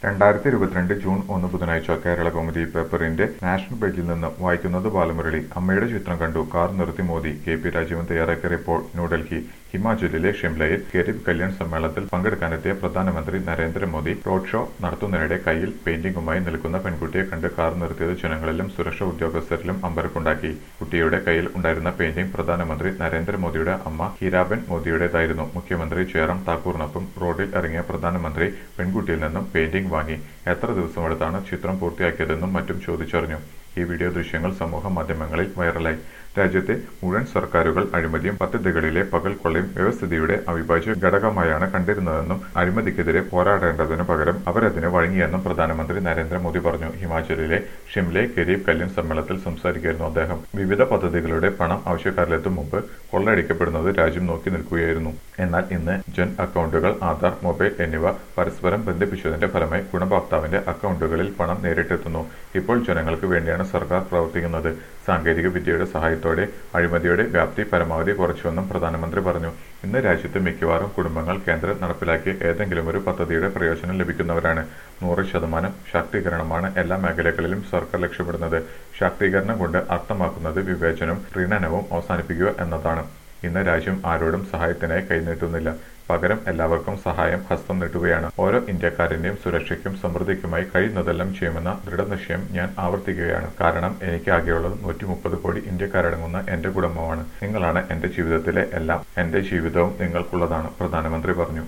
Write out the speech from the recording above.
രണ്ടായിരത്തി ഇരുപത്തിരണ്ട് ജൂൺ ഒന്ന് ബുധനാഴ്ച കേരള കൗമുദി പേപ്പറിന്റെ നാഷണൽ പേജിൽ നിന്ന് വായിക്കുന്നത് ബാലമുരളി അമ്മയുടെ ചിത്രം കണ്ടു കാർ നിർത്തി മോദി കെ പി രാജീവൻ തയ്യാറാക്കിയ റിപ്പോർട്ട് ന്യൂഡൽഹി ഹിമാചലിലെ ഷിംലയിൽ ഗരീബ് കല്യാൺ സമ്മേളനത്തിൽ പങ്കെടുക്കാനെത്തിയ പ്രധാനമന്ത്രി നരേന്ദ്രമോദി റോഡ് ഷോ നടത്തുന്നതിനിടെ കയ്യിൽ പെയിന്റിംഗുമായി നിൽക്കുന്ന പെൺകുട്ടിയെ കണ്ട് കാർ നിർത്തിയത് ജനങ്ങളിലും സുരക്ഷാ ഉദ്യോഗസ്ഥരിലും അമ്പരപ്പുണ്ടാക്കി കുട്ടിയുടെ കയ്യിൽ ഉണ്ടായിരുന്ന പെയിന്റിംഗ് പ്രധാനമന്ത്രി നരേന്ദ്രമോദിയുടെ അമ്മ ഹീരാബെൻ മോദിയുടേതായിരുന്നു മുഖ്യമന്ത്രി ജയറാം താക്കൂറിനൊപ്പം റോഡിൽ ഇറങ്ങിയ പ്രധാനമന്ത്രി പെൺകുട്ടിയിൽ നിന്നും പെയിന്റിംഗ് വാങ്ങി എത്ര ദിവസമെടുത്താണ് ചിത്രം പൂർത്തിയാക്കിയതെന്നും മറ്റും ചോദിച്ചറിഞ്ഞു ഈ വീഡിയോ ദൃശ്യങ്ങൾ സമൂഹ മാധ്യമങ്ങളിൽ വൈറലായി രാജ്യത്തെ മുഴുവൻ സർക്കാരുകൾ അഴിമതിയും പദ്ധതികളിലെ പകൽ കൊള്ളയും വ്യവസ്ഥിതിയുടെ അവിഭാജ്യ ഘടകമായാണ് കണ്ടിരുന്നതെന്നും അഴിമതിക്കെതിരെ പോരാടേണ്ടതിനു പകരം അവരതിന് വഴങ്ങിയെന്നും പ്രധാനമന്ത്രി നരേന്ദ്രമോദി പറഞ്ഞു ഹിമാചലിലെ ഷിംലെ ഗരീബ് കല്യാൺ സമ്മേളനത്തിൽ സംസാരിക്കുകയായിരുന്നു അദ്ദേഹം വിവിധ പദ്ധതികളുടെ പണം ആവശ്യക്കാരിലെത്തും മുമ്പ് കൊള്ളയടിക്കപ്പെടുന്നത് രാജ്യം നോക്കി നിൽക്കുകയായിരുന്നു എന്നാൽ ഇന്ന് ജൻ അക്കൗണ്ടുകൾ ആധാർ മൊബൈൽ എന്നിവ പരസ്പരം ബന്ധിപ്പിച്ചതിന്റെ ഫലമായി ഗുണഭോക്താവിന്റെ അക്കൗണ്ടുകളിൽ പണം നേരിട്ടെത്തുന്നു ഇപ്പോൾ ജനങ്ങൾക്ക് വേണ്ടിയാണ് സർക്കാർ പ്രവർത്തിക്കുന്നത് സാങ്കേതിക വിദ്യയുടെ സഹായത്തോടെ അഴിമതിയുടെ വ്യാപ്തി പരമാവധി കുറച്ചുവെന്നും പ്രധാനമന്ത്രി പറഞ്ഞു ഇന്ന് രാജ്യത്ത് മിക്കവാറും കുടുംബങ്ങൾ കേന്ദ്രം നടപ്പിലാക്കിയ ഏതെങ്കിലും ഒരു പദ്ധതിയുടെ പ്രയോജനം ലഭിക്കുന്നവരാണ് നൂറ് ശതമാനം ശാക്തീകരണമാണ് എല്ലാ മേഖലകളിലും സർക്കാർ ലക്ഷ്യമിടുന്നത് ശാക്തീകരണം കൊണ്ട് അർത്ഥമാക്കുന്നത് വിവേചനവും പ്രീണനവും അവസാനിപ്പിക്കുക എന്നതാണ് ഇന്ന് രാജ്യം ആരോടും സഹായത്തിനായി കൈനീട്ടുന്നില്ല പകരം എല്ലാവർക്കും സഹായം ഹസ്തം നീട്ടുകയാണ് ഓരോ ഇന്ത്യക്കാരന്റെയും സുരക്ഷയ്ക്കും സമൃദ്ധിക്കുമായി കഴിയുന്നതെല്ലാം ചെയ്യുമെന്ന ദൃഢനിശ്ചയം ഞാൻ ആവർത്തിക്കുകയാണ് കാരണം എനിക്ക് ആകെയുള്ളത് നൂറ്റി മുപ്പത് കോടി ഇന്ത്യക്കാരടങ്ങുന്ന എന്റെ കുടുംബമാണ് നിങ്ങളാണ് എന്റെ ജീവിതത്തിലെ എല്ലാം എന്റെ ജീവിതവും നിങ്ങൾക്കുള്ളതാണ് പ്രധാനമന്ത്രി പറഞ്ഞു